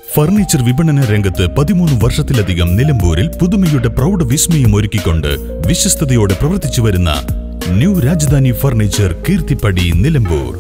furniture വിപണന രംഗത്ത് പതിമൂന്ന് വർഷത്തിലധികം നിലമ്പൂരിൽ പുതുമയുടെ പ്രൗഢ വിസ്മയം ഒരുക്കിക്കൊണ്ട് വിശ്വസ്തയോടെ പ്രവർത്തിച്ചു വരുന്ന ന്യൂ രാജധാനി ഫർണിച്ചർ കീർത്തിപ്പടി നിലമ്പൂർ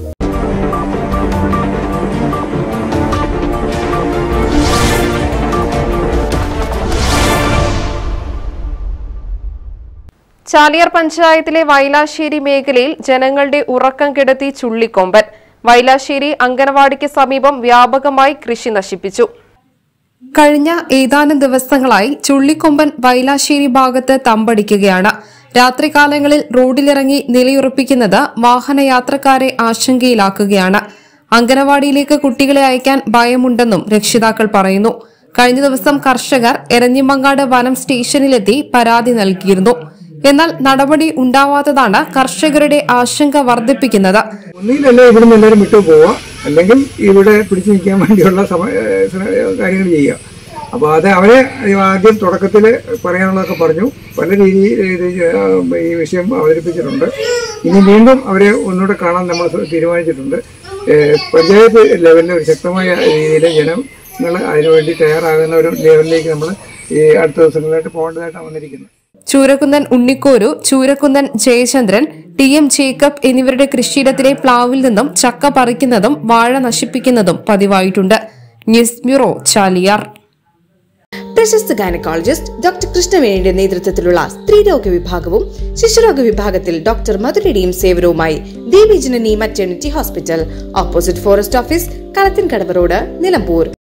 ചാലിയാർ പഞ്ചായത്തിലെ വൈലാശ്ശേരി മേഖലയിൽ ജനങ്ങളുടെ ഉറക്കം കെടുത്തി ചുള്ളിക്കൊമ്പൻ വൈലാശ്ശേരി അങ്കനവാടിക്ക് സമീപം വ്യാപകമായി കൃഷി നശിപ്പിച്ചു കഴിഞ്ഞ ഏതാനും ദിവസങ്ങളായി ചുള്ളിക്കൊമ്പൻ വൈലാശ്ശേരി ഭാഗത്ത് തമ്പടിക്കുകയാണ് രാത്രികാലങ്ങളിൽ റോഡിലിറങ്ങി നിലയുറപ്പിക്കുന്നത് വാഹനയാത്രക്കാരെ ആശങ്കയിലാക്കുകയാണ് അങ്കനവാടിയിലേക്ക് കുട്ടികളെ അയക്കാൻ ഭയമുണ്ടെന്നും രക്ഷിതാക്കൾ പറയുന്നു കഴിഞ്ഞ ദിവസം കർഷകർ എരഞ്ഞിമങ്ങാട് വനം സ്റ്റേഷനിലെത്തി പരാതി നൽകിയിരുന്നു എന്നാൽ നടപടി ഉണ്ടാവാത്തതാണ് കർഷകരുടെ ആശങ്ക വർദ്ധിപ്പിക്കുന്നത് ഒന്നിലല്ലേ ഇവിടുന്ന് എല്ലാവരും വിട്ടു പോവുക അല്ലെങ്കിൽ ഇവിടെ പിടിച്ചു നിൽക്കാൻ വേണ്ടിയുള്ള സമ ഏഹ് ശ്ര- കാര്യങ്ങൾ ചെയ്യുക അപ്പോൾ അത് അവരെ ആദ്യം തുടക്കത്തിൽ പറയാനുള്ളതൊക്കെ പറഞ്ഞു പല രീതിയിൽ ഇത് ഏഹ് ഈ വിഷയം അവതരിപ്പിച്ചിട്ടുണ്ട് ഇനി വീണ്ടും അവരെ ഒന്നുകൂടെ കാണാൻ നമ്മൾ തീരുമാനിച്ചിട്ടുണ്ട് ഏഹ് പഞ്ചായത്ത് ലെവലിൽ ഒരു ശക്തമായ രീതിയിൽ ജനങ്ങൾ അതിനുവേണ്ടി തയ്യാറാകുന്ന ഒരു ലെവലിലേക്ക് നമ്മൾ ഈ അടുത്ത ദിവസങ്ങളിലായിട്ട് പോകേണ്ടതായിട്ടാണ് വന്നിരിക്കുന്നത് Choorakkunnan Unnikkoru Choorakkunnan Jayachandran T M Jacob എന്നിവരുടെ കൃഷിയിടത്തിലെ പ്ലാവിൽ നിന്നും ചക്ക പറിക്കുന്നതും വാഴ നശിപ്പിക്കുന്നതും പതിവായിട്ടുണ്ട് ന്യൂസ് ബ്യൂറോ ചാലിയാർ പ്രശസ്ത ഗൈനക്കോളജിസ്റ്റ് ഡോക്ടർ കൃഷ്ണവേണിയുടെ നേതൃത്വത്തിലുള്ള സ്ത്രീരോഗ വിഭാഗവും ശിശുരോഗ വിഭാഗത്തിൽ ഡോക്ടർ മധുരയുടെയും സേവനവുമായി Devi Janani maternity hospital opposite forest office Kalathinkadavu road Nilambur